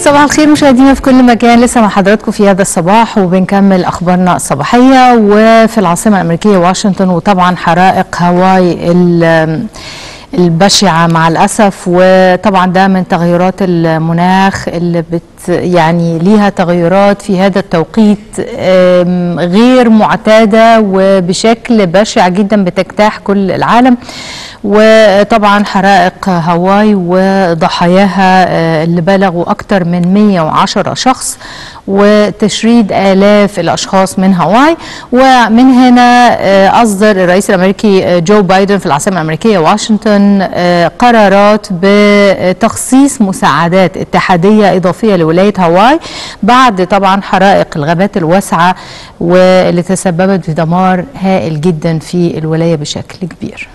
صباح الخير مشاهدينا في كل مكان لسه مع حضراتكم في هذا الصباح وبنكمل اخبارنا الصباحيه وفي العاصمه الامريكيه واشنطن وطبعا حرائق هاواي البشعه مع الاسف وطبعا ده من تغيرات المناخ اللي بت يعني ليها تغيرات في هذا التوقيت غير معتاده وبشكل بشع جدا بتجتاح كل العالم وطبعا حرائق هاواي وضحاياها اللي بلغوا أكثر من 110 شخص وتشريد آلاف الأشخاص من هاواي ومن هنا أصدر الرئيس الأمريكي جو بايدن في العاصمة الأمريكية واشنطن قرارات بتخصيص مساعدات اتحادية إضافية لولاية هاواي بعد طبعا حرائق الغابات الواسعة واللي تسببت في دمار هائل جدا في الولاية بشكل كبير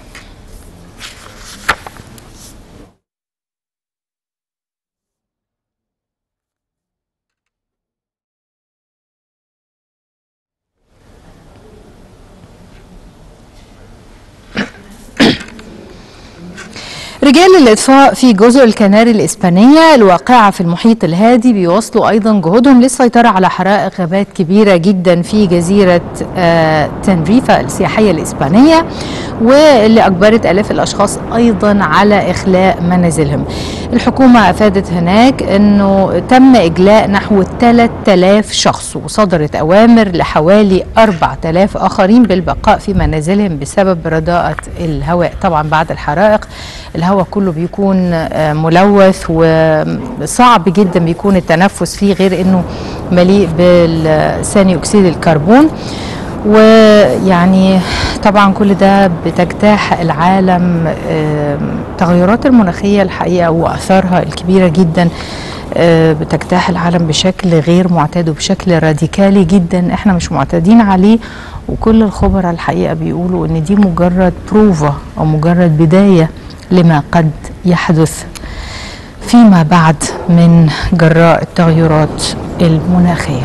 رجال الإطفاء في جزر الكناري الإسبانية الواقعة في المحيط الهادي بيواصلوا أيضا جهودهم للسيطرة على حرائق غابات كبيرة جدا في جزيرة تنريفا السياحية الإسبانية واللي أجبرت آلاف الأشخاص أيضا على إخلاء منازلهم الحكومة أفادت هناك أنه تم إجلاء نحو 3000 شخص وصدرت أوامر لحوالي 4000 آخرين بالبقاء في منازلهم بسبب رداءة الهواء طبعا بعد الحرائق الهواء كله بيكون ملوث وصعب جدا بيكون التنفس فيه غير انه مليء بالثاني اكسيد الكربون ويعني طبعا كل ده بتجتاح العالم التغيرات المناخيه الحقيقه واثارها الكبيره جدا بتجتاح العالم بشكل غير معتاد وبشكل راديكالي جدا احنا مش معتادين عليه وكل الخبراء الحقيقه بيقولوا ان دي مجرد بروفا او مجرد بدايه لما قد يحدث فيما بعد من جراء التغيرات المناخيه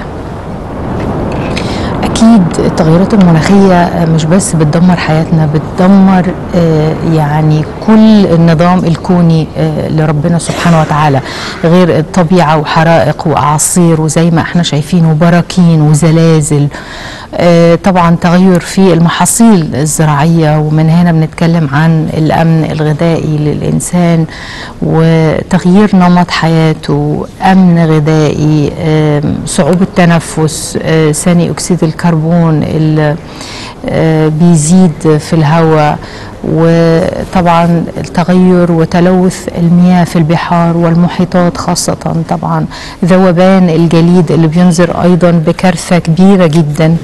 اكيد التغيرات المناخيه مش بس بتدمر حياتنا بتدمر يعني كل النظام الكوني لربنا سبحانه وتعالى غير الطبيعه وحرائق واعاصير وزي ما احنا شايفين وبراكين وزلازل طبعا تغير في المحاصيل الزراعيه ومن هنا بنتكلم عن الامن الغذائي للانسان وتغيير نمط حياته امن غذائي صعوبه تنفس ثاني اكسيد الكربون اللي بيزيد في الهواء وطبعا التغير وتلوث المياه في البحار والمحيطات خاصة طبعا ذوبان الجليد اللي بينذر أيضا بكارثة كبيرة جدا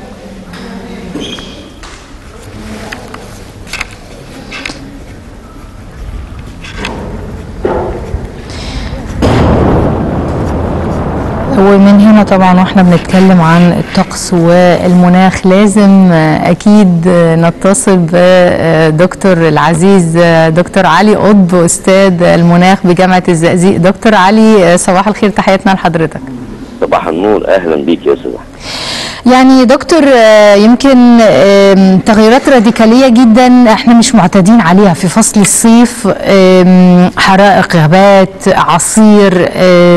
ومن هنا طبعا واحنا بنتكلم عن الطقس والمناخ لازم اكيد نتصل بدكتور العزيز دكتور علي قطب استاذ المناخ بجامعه الزقازيق دكتور علي صباح الخير تحياتنا لحضرتك صباح النور اهلا بيك يا استاذ يعني دكتور يمكن تغيرات راديكالية جدا احنا مش معتادين عليها في فصل الصيف حرائق غابات عصير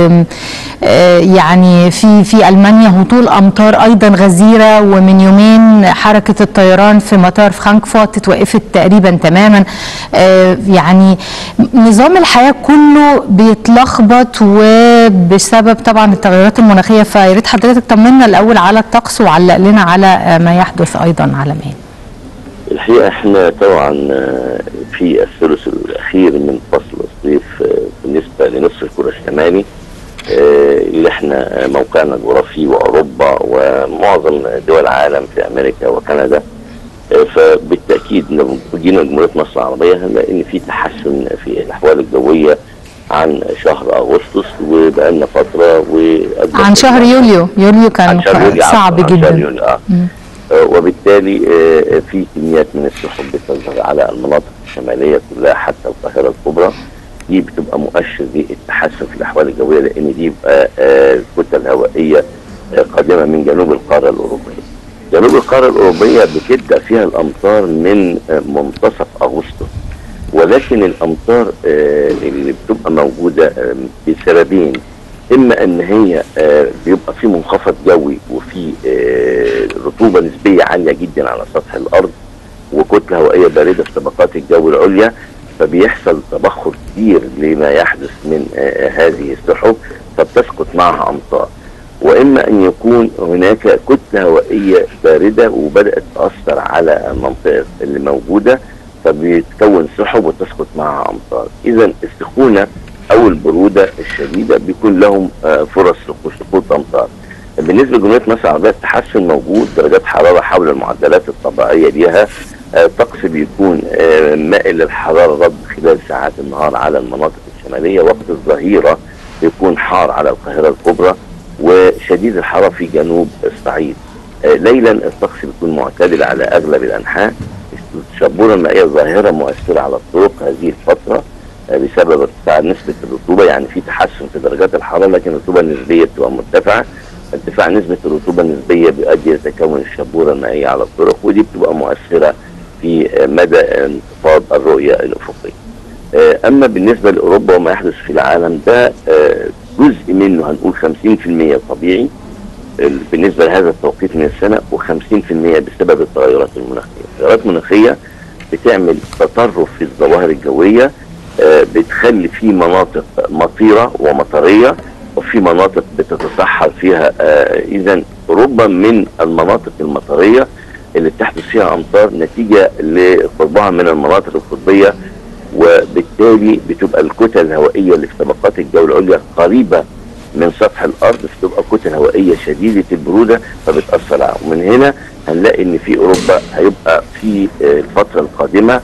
يعني في في المانيا هطول امطار ايضا غزيره ومن يومين حركه الطيران في مطار فرانكفورت اتوقفت تقريبا تماما يعني نظام الحياه كله بيتلخبط وبسبب طبعا التغيرات المناخيه فيا ريت حضرتك طمنا الاول على الطقس وعلق لنا على ما يحدث ايضا عالميا. الحقيقه احنا طبعا في الثلث الاخير من فصل الصيف بالنسبه لنصف الكره الشمالي اللي احنا موقعنا الجغرافي واوروبا ومعظم دول العالم في امريكا وكندا فبالتاكيد لو جينا جمهوريه مصر العربيه هنلاقي ان في تحسن في الاحوال الجويه عن شهر اغسطس وبقى لنا فتره و عن شهر يوليو يوليو كان شهر يوليو صعب عن جدا شهر يوليو آه. وبالتالي في كميات من السحب بتنزل على المناطق الشماليه كلها حتى القاهره الكبرى دي بتبقى مؤشر للتحسن في الاحوال الجويه لان دي بقى الكتل الهوائيه قادمه من جنوب القاره الاوروبيه. جنوب القاره الاوروبيه بتبدا فيها الامطار من منتصف اغسطس ولكن الامطار اللي بتبقى موجوده بسببين اما ان هي آه، بيبقى في منخفض جوي وفي آه، رطوبه نسبيه عاليه جدا على سطح الارض وكتله هوائيه بارده في طبقات الجو العليا فبيحصل تبخر كبير لما يحدث من آه، هذه السحب فبتسقط معها امطار واما ان يكون هناك كتله هوائيه بارده وبدات تاثر على المنطقه اللي موجوده فبيتكون سحب وتسقط معها امطار اذا السخونه او البروده الشديده بيكون لهم آه، فرص سقوط امطار بالنسبه لجمهوريه مصر العربيه التحسن موجود درجات حراره حول المعدلات الطبيعيه ليها آه، الطقس بيكون آه، مائل للحراره رد خلال ساعات النهار على المناطق الشماليه وقت الظهيره بيكون حار على القاهره الكبرى وشديد الحراره في جنوب الصعيد آه، ليلا الطقس بيكون معتدل على اغلب الانحاء الشبوره المائيه ظاهره مؤثره على الطرق هذه الفتره آه، بسبب ارتفاع نسبه الرطوبه يعني في تحسن في درجات الحراره لكن الرطوبه النسبيه بتبقى مرتفعه ارتفاع نسبه الرطوبه النسبيه بيؤدي الى تكون الشبوره المائيه على الطرق ودي بتبقى مؤثره في آه، مدى انخفاض الرؤيه الافقيه. آه، اما بالنسبه لاوروبا وما يحدث في العالم ده آه، جزء منه هنقول 50% طبيعي ال- بالنسبه لهذا التوقيت من السنه و50% بسبب التغيرات المناخيه. التغيرات المناخيه بتعمل تطرف في الظواهر الجويه آه، بتخلي في مناطق مطيره ومطريه وفي مناطق بتتصحر فيها اذا اوروبا من المناطق المطريه اللي بتحدث فيها امطار نتيجه لقربها من المناطق القطبيه وبالتالي بتبقى الكتل الهوائيه اللي في طبقات الجو العليا قريبه من سطح الارض فتبقى كتل هوائيه شديده البروده فبتاثر عليها ومن هنا هنلاقي ان في اوروبا هيبقى في آه، الفتره القادمه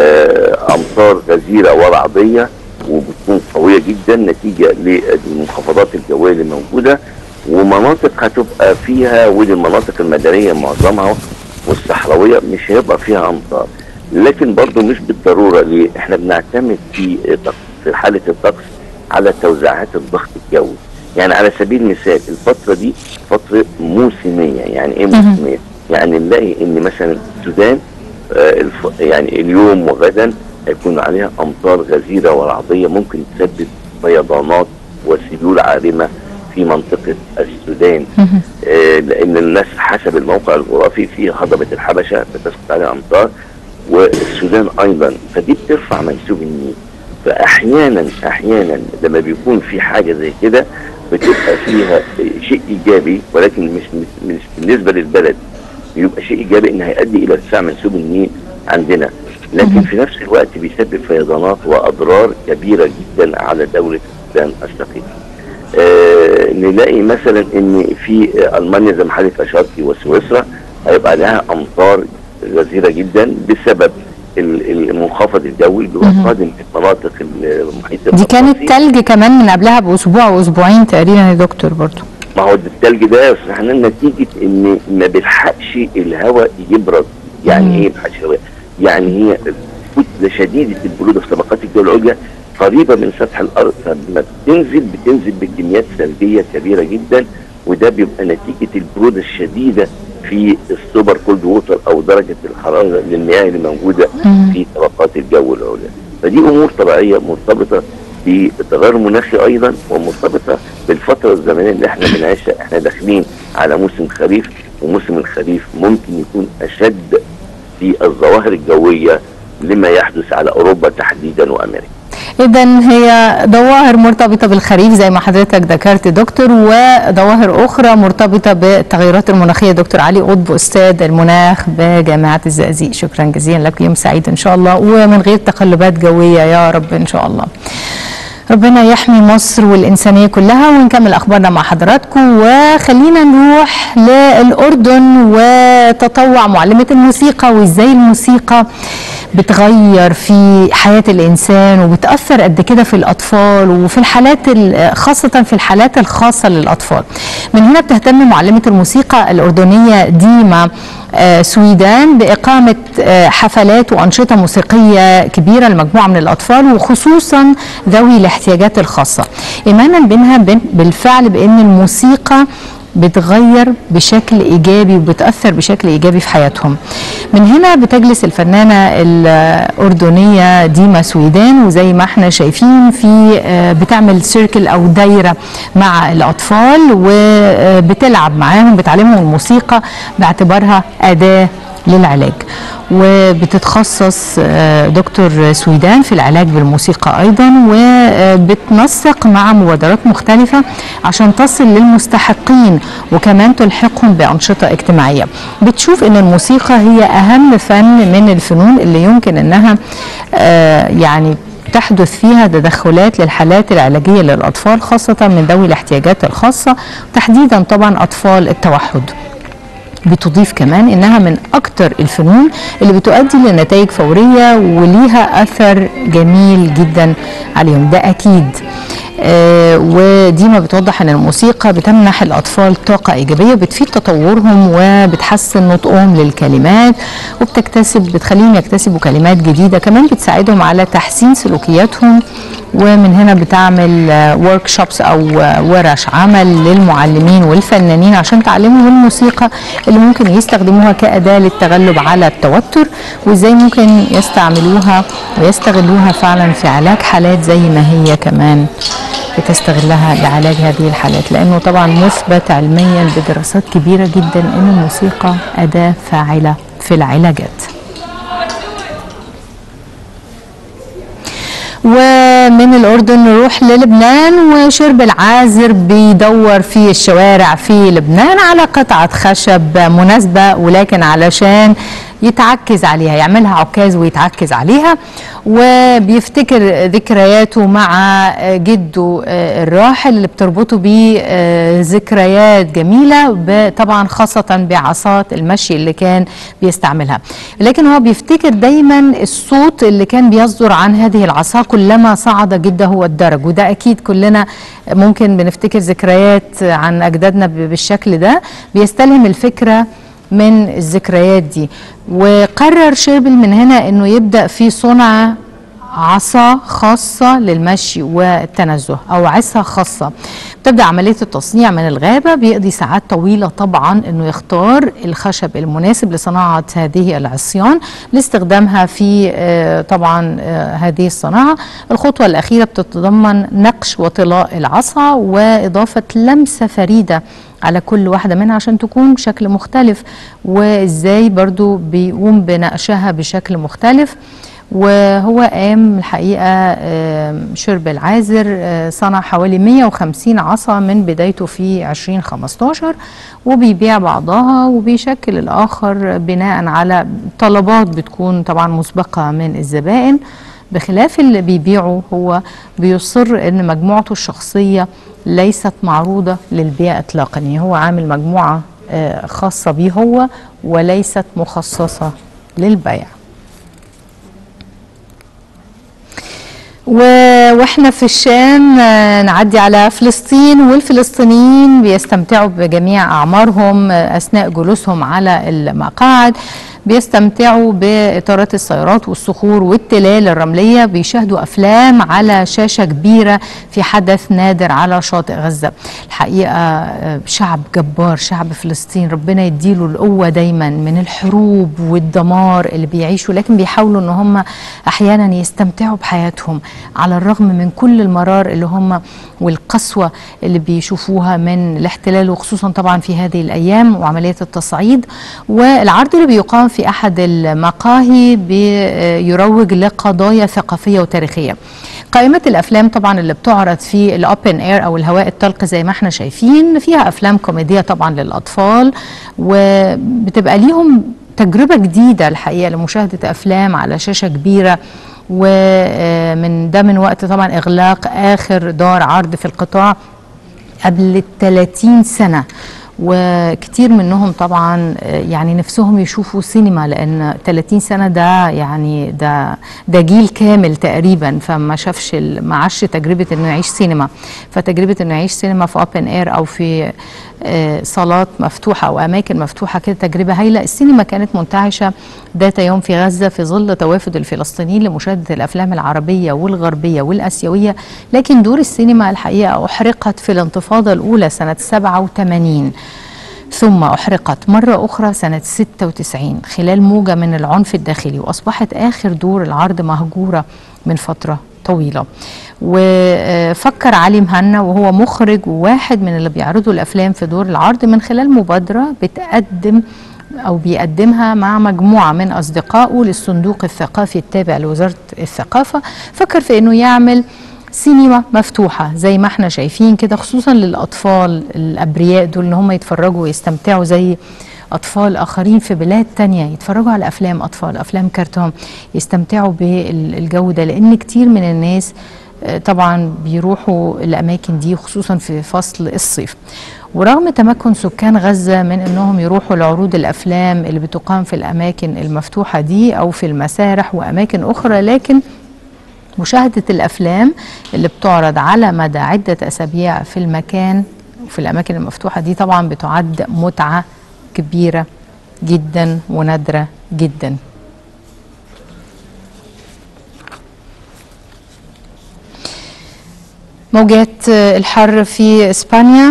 آه، امطار غزيره ورعديه وبتكون قويه جدا نتيجه للمنخفضات الجويه اللي موجوده ومناطق هتبقى فيها ودي المناطق المدنيه معظمها والصحراويه مش هيبقى فيها امطار لكن برضو مش بالضروره ليه احنا بنعتمد في طقس- في حاله الطقس على توزيعات الضغط الجوي يعني على سبيل المثال الفتره دي فتره موسميه يعني ايه مهم. موسميه يعني نلاقي ان مثلا السودان آه، الف... يعني اليوم وغدا هيكون عليها امطار غزيره ورعديه ممكن تسبب فيضانات وسيول عارمه في منطقه السودان مهم. آه، لان الناس حسب الموقع الجغرافي في هضبه الحبشه بتسقط عليها امطار والسودان ايضا فدي بترفع منسوب النيل فاحيانا احيانا لما بيكون في حاجه زي كده بتبقى فيها شيء ايجابي ولكن مش مش مش بالنسبه للبلد بيبقى شيء ايجابي ان هيؤدي الى ارتفاع منسوب النيل عندنا لكن مهم. في نفس الوقت بيسبب فيضانات واضرار كبيره جدا على دوله السودان الشقيقه. آه نلاقي مثلا ان في آه، المانيا زي ما حضرتك اشرتي وسويسرا هيبقى عليها امطار غزيره جدا بسبب ال- المنخفض الجوي اللي مهم. هو قادم من مناطق المحيط دي كانت الأطلسي. تلج كمان من قبلها باسبوع واسبوعين تقريبا يا دكتور برضو ما هو التلج ده يا استاذ حنان نتيجه ان ما بيلحقش الهواء يبرد مم. يعني ايه بيلحقش الهواء؟ يعني هي كتله شديده البروده في طبقات الجو العليا قريبه من سطح الارض فلما بتنزل بتنزل بكميات سلبيه كبيره جدا وده بيبقى نتيجه البروده الشديده في السوبر كولد ووتر او درجه الحراره للمياه اللي موجوده مم. في طبقات الجو العليا فدي امور طبيعيه مرتبطه بالتغير المناخي ايضا ومرتبطه بالفتره الزمنيه اللي احنا بنعيشها احنا داخلين على موسم خريف وموسم الخريف ممكن يكون اشد في الظواهر الجويه لما يحدث على اوروبا تحديدا وامريكا اذا هي ظواهر مرتبطه بالخريف زي ما حضرتك ذكرت دكتور وظواهر اخرى مرتبطه بالتغيرات المناخيه دكتور علي قطب استاذ المناخ بجامعه الزقازيق شكرا جزيلا لك يوم سعيد ان شاء الله ومن غير تقلبات جويه يا رب ان شاء الله ربنا يحمي مصر والإنسانية كلها ونكمل أخبارنا مع حضراتكم وخلينا نروح للأردن وتطوع معلمة الموسيقى وإزاي الموسيقى بتغير في حياة الإنسان وبتأثر قد كده في الأطفال وفي الحالات ال- خاصة في الحالات الخاصة للأطفال من هنا بتهتم معلمة الموسيقى الأردنية ديما آه، سويدان بإقامة آه، حفلات وأنشطة موسيقية كبيرة لمجموعة من الأطفال وخصوصا ذوي الاحتياجات الخاصة إيمانا بينها بين- بالفعل بأن الموسيقى بتغير بشكل ايجابي وبتاثر بشكل ايجابي في حياتهم من هنا بتجلس الفنانه الاردنيه ديما سويدان وزي ما احنا شايفين في آه، بتعمل سيركل او دايره مع الاطفال وبتلعب معاهم بتعلمهم الموسيقى باعتبارها اداه للعلاج وبتتخصص آه، دكتور سويدان في العلاج بالموسيقى ايضا وبتنسق مع مبادرات مختلفه عشان تصل للمستحقين وكمان تلحقهم بانشطه اجتماعيه بتشوف ان الموسيقى هي اهم فن من الفنون اللي يمكن انها آه، يعني تحدث فيها تدخلات للحالات العلاجيه للاطفال خاصه من ذوي الاحتياجات الخاصه تحديدا طبعا اطفال التوحد بتضيف كمان انها من اكتر الفنون اللي بتؤدي لنتائج فوريه وليها اثر جميل جدا عليهم ده اكيد آه وديما بتوضح ان الموسيقى بتمنح الاطفال طاقه ايجابيه بتفيد تطورهم وبتحسن نطقهم للكلمات وبتكتسب بتخليهم يكتسبوا كلمات جديده كمان بتساعدهم على تحسين سلوكياتهم ومن هنا بتعمل ورك شوبس او آه، ورش عمل للمعلمين والفنانين عشان تعلمهم الموسيقى اللي ممكن يستخدموها كاداه للتغلب على التوتر وازاي ممكن يستعملوها ويستغلوها فعلا في علاج حالات زي ما هي كمان بتستغلها لعلاج هذه الحالات لانه طبعا مثبت علميا بدراسات كبيره جدا ان الموسيقى اداه فاعله في العلاجات ومن الأردن نروح للبنان وشرب العازر بيدور في الشوارع في لبنان على قطعة خشب مناسبة ولكن علشان يتعكز عليها يعملها عكاز ويتعكز عليها وبيفتكر ذكرياته مع جده الراحل اللي بتربطه بيه ذكريات جميلة ب- طبعا خاصة بعصات المشي اللي كان بيستعملها لكن هو بيفتكر دايما الصوت اللي كان بيصدر عن هذه العصا كلما صعد جده والدرج وده أكيد كلنا ممكن بنفتكر ذكريات عن أجدادنا ب- بالشكل ده بيستلهم الفكرة من الذكريات دي وقرر شيربل من هنا انه يبدا في صنع عصا خاصة للمشي والتنزه أو عصا خاصة بتبدأ عملية التصنيع من الغابة بيقضي ساعات طويلة طبعا أنه يختار الخشب المناسب لصناعة هذه العصيان لاستخدامها في آه، طبعا آه، هذه الصناعة الخطوة الأخيرة بتتضمن نقش وطلاء العصا وإضافة لمسة فريدة على كل واحدة منها عشان تكون بشكل مختلف وإزاي برضو بيقوم بنقشها بشكل مختلف وهو قام الحقيقة آم، شرب العازر آه، صنع حوالي 150 عصا من بدايته في 2015 وبيبيع بعضها وبيشكل الآخر بناء على طلبات بتكون طبعا مسبقة من الزبائن بخلاف اللي بيبيعه هو بيصر ان مجموعته الشخصية ليست معروضة للبيع اطلاقا يعني هو عامل مجموعة آه، خاصة بيه هو وليست مخصصة للبيع و- واحنا في الشام آه، نعدي على فلسطين والفلسطينيين بيستمتعوا بجميع اعمارهم آه، اثناء جلوسهم على المقاعد بيستمتعوا بإطارات السيارات والصخور والتلال الرملية بيشاهدوا أفلام على شاشة كبيرة في حدث نادر على شاطئ غزة الحقيقة آه، شعب جبار شعب فلسطين ربنا يديله القوة دايما من الحروب والدمار اللي بيعيشوا لكن بيحاولوا ان هم احيانا يستمتعوا بحياتهم على الرغم من كل المرار اللي هم والقسوة اللي بيشوفوها من الاحتلال وخصوصا طبعا في هذه الأيام وعملية التصعيد والعرض اللي بيقام في أحد المقاهي بيروج لقضايا ثقافية وتاريخية قائمة الأفلام طبعا اللي بتعرض في الأوبن اير أو الهواء الطلق زي ما احنا شايفين فيها أفلام كوميدية طبعا للأطفال وبتبقى ليهم تجربة جديدة الحقيقة لمشاهدة أفلام على شاشة كبيرة ومن ده من وقت طبعا إغلاق آخر دار عرض في القطاع قبل 30 سنة وكتير منهم طبعا آه، يعني نفسهم يشوفوا سينما لان 30 سنه ده يعني ده ده جيل كامل تقريبا فما شافش ال- ما عاش تجربه انه يعيش سينما فتجربه انه يعيش سينما في اوبن اير او في آه، صالات مفتوحه او اماكن مفتوحه كده تجربه هايله السينما كانت منتعشه ذات يوم في غزه في ظل توافد الفلسطينيين لمشاهده الافلام العربيه والغربيه والاسيويه لكن دور السينما الحقيقه احرقت في الانتفاضه الاولى سنه 87 ثم أحرقت مرة أخرى سنة 96 خلال موجة من العنف الداخلي وأصبحت آخر دور العرض مهجورة من فترة طويلة وفكر علي مهنا وهو مخرج وواحد من اللي بيعرضوا الأفلام في دور العرض من خلال مبادرة بتقدم أو بيقدمها مع مجموعة من أصدقائه للصندوق الثقافي التابع لوزارة الثقافة فكر في أنه يعمل سينما مفتوحة زي ما احنا شايفين كده خصوصا للأطفال الأبرياء دول إن هم يتفرجوا ويستمتعوا زي أطفال آخرين في بلاد تانية يتفرجوا على أفلام أطفال أفلام كرتون يستمتعوا بالجو ده لأن كتير من الناس آه، طبعا بيروحوا الأماكن دي خصوصا في فصل الصيف ورغم تمكن سكان غزة من أنهم يروحوا لعروض الأفلام اللي بتقام في الأماكن المفتوحة دي أو في المسارح وأماكن أخرى لكن مشاهدة الأفلام اللي بتعرض على مدى عدة أسابيع في المكان وفي الأماكن المفتوحة دي طبعا بتعد متعة كبيرة جدا ونادرة جدا موجات الحر في إسبانيا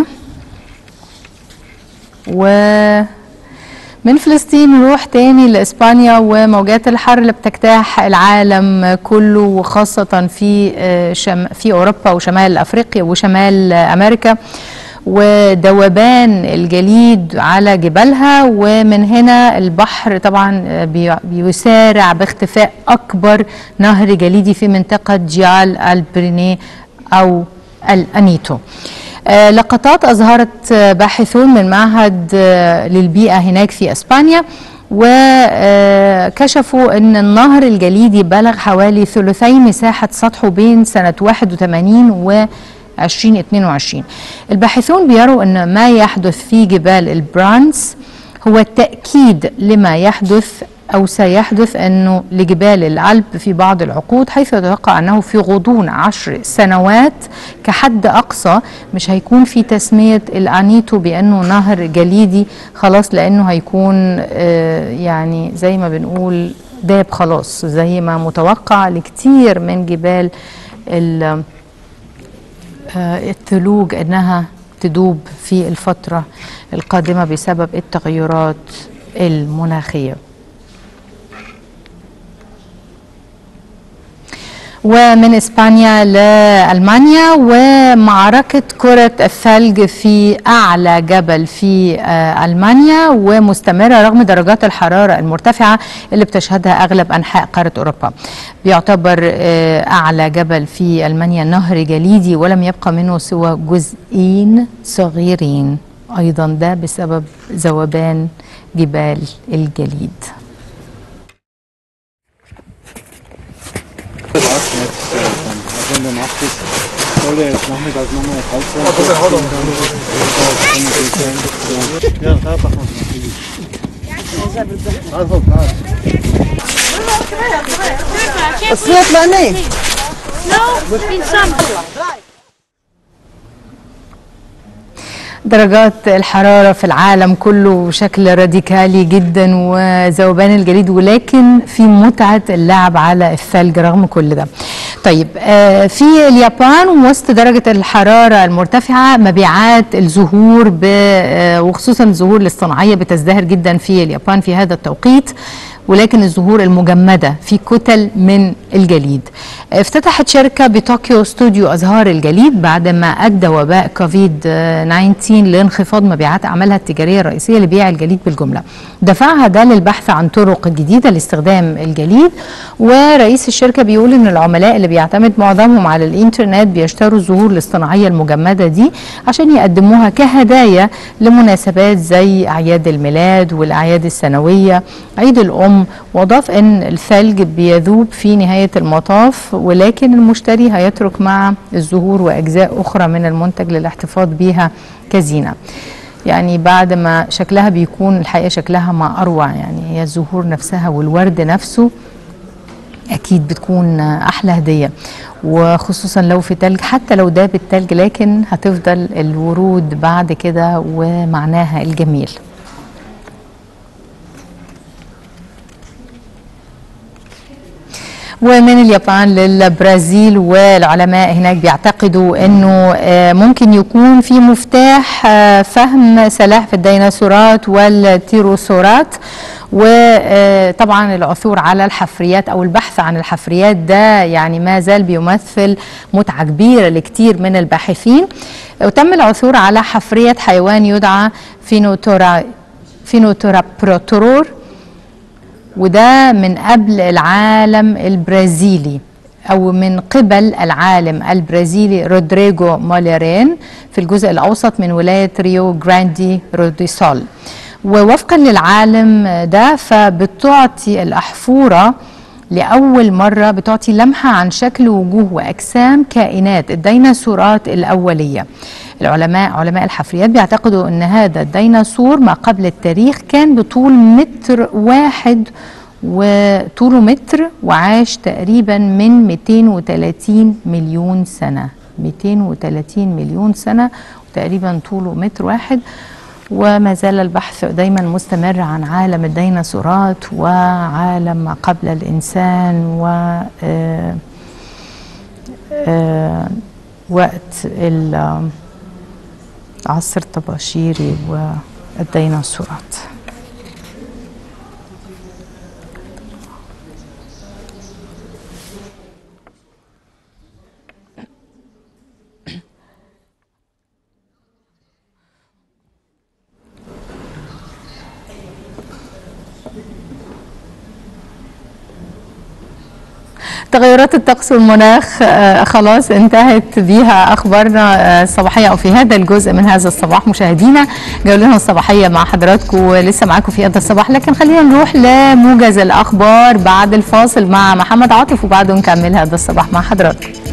و من فلسطين نروح تاني لإسبانيا وموجات الحر اللي بتجتاح العالم كله وخاصة في آه، شم في أوروبا وشمال أفريقيا وشمال آه، أمريكا وذوبان الجليد على جبالها ومن هنا البحر طبعا آه، بي- بيسارع باختفاء أكبر نهر جليدي في منطقة جيال البرينيه أو الأنيتو آه، لقطات أظهرت آه، باحثون من معهد آه، للبيئة هناك في أسبانيا وكشفوا أن النهر الجليدي بلغ حوالي ثلثي مساحة سطحه بين سنة 81 و 2022 الباحثون بيروا أن ما يحدث في جبال البرانس هو تأكيد لما يحدث أو سيحدث أنه لجبال الألب في بعض العقود حيث يتوقع أنه في غضون عشر سنوات كحد أقصى مش هيكون في تسمية الأنيتو بأنه نهر جليدي خلاص لأنه هيكون آه، يعني زي ما بنقول داب خلاص زي ما متوقع لكتير من جبال ال- آه، الثلوج انها تدوب في الفتره القادمه بسبب التغيرات المناخيه ومن اسبانيا لالمانيا ومعركه كره الثلج في اعلى جبل في آه، المانيا ومستمره رغم درجات الحراره المرتفعه اللي بتشهدها اغلب انحاء قاره اوروبا. بيعتبر آه، اعلى جبل في المانيا نهر جليدي ولم يبقى منه سوى جزئين صغيرين ايضا ده بسبب ذوبان جبال الجليد. Was jetzt, äh, dann. Also in der Nacht ist, soll ja jetzt nachmittags nochmal kalt sein. Ja, da machen wir es natürlich. Also, klar. الصوت معني No, in some. درجات الحرارة في العالم كله بشكل راديكالي جدا وذوبان الجليد ولكن في متعة اللعب على الثلج رغم كل ده طيب آه، في اليابان وسط درجة الحرارة المرتفعة مبيعات الزهور ب- آه، وخصوصا الزهور الاصطناعية بتزدهر جدا في اليابان في هذا التوقيت ولكن الزهور المجمدة في كتل من الجليد افتتحت شركة بطوكيو استوديو أزهار الجليد بعدما أدى وباء كوفيد 19 لانخفاض مبيعات أعمالها التجارية الرئيسية لبيع الجليد بالجملة دفعها ده للبحث عن طرق جديدة لاستخدام الجليد ورئيس الشركة بيقول إن العملاء اللي بيعتمد معظمهم على الإنترنت بيشتروا الزهور الاصطناعية المجمدة دي عشان يقدموها كهدايا لمناسبات زي أعياد الميلاد والأعياد السنوية عيد الأم وأضاف أن الثلج بيذوب في نهاية المطاف ولكن المشتري هيترك مع الزهور وأجزاء أخرى من المنتج للاحتفاظ بيها كزينة يعني بعد ما شكلها بيكون الحقيقه شكلها ما اروع يعني هي الزهور نفسها والورد نفسه اكيد بتكون احلى هديه وخصوصا لو في تلج حتى لو داب التلج لكن هتفضل الورود بعد كده ومعناها الجميل ومن اليابان للبرازيل والعلماء هناك بيعتقدوا انه آه، ممكن يكون في مفتاح آه، فهم سلاحف الديناصورات والتيروسورات وطبعا العثور على الحفريات او البحث عن الحفريات ده يعني ما زال بيمثل متعه كبيره لكثير من الباحثين وتم العثور على حفريه حيوان يدعى فينوتورا فينوتورا بروتورور وده من قبل العالم البرازيلي او من قبل العالم البرازيلي رودريجو موليرين في الجزء الاوسط من ولايه ريو جراندي روديسول ووفقا للعالم ده فبتعطي الاحفوره لاول مره بتعطي لمحه عن شكل وجوه واجسام كائنات الديناصورات الاوليه العلماء علماء الحفريات بيعتقدوا ان هذا الديناصور ما قبل التاريخ كان بطول متر واحد وطوله متر وعاش تقريبا من 230 مليون سنة 230 مليون سنة وتقريبا طوله متر واحد وما زال البحث دايما مستمر عن عالم الديناصورات وعالم ما قبل الإنسان و آه، آه، وقت ال- العصر الطباشيري والديناصورات تغيرات الطقس والمناخ آه، خلاص انتهت بيها اخبارنا آه، الصباحيه او في هذا الجزء من هذا الصباح مشاهدينا جولتنا الصباحيه مع حضراتكم ولسه معاكم في هذا الصباح لكن خلينا نروح لموجز الاخبار بعد الفاصل مع محمد عاطف وبعده نكمل هذا الصباح مع حضراتكم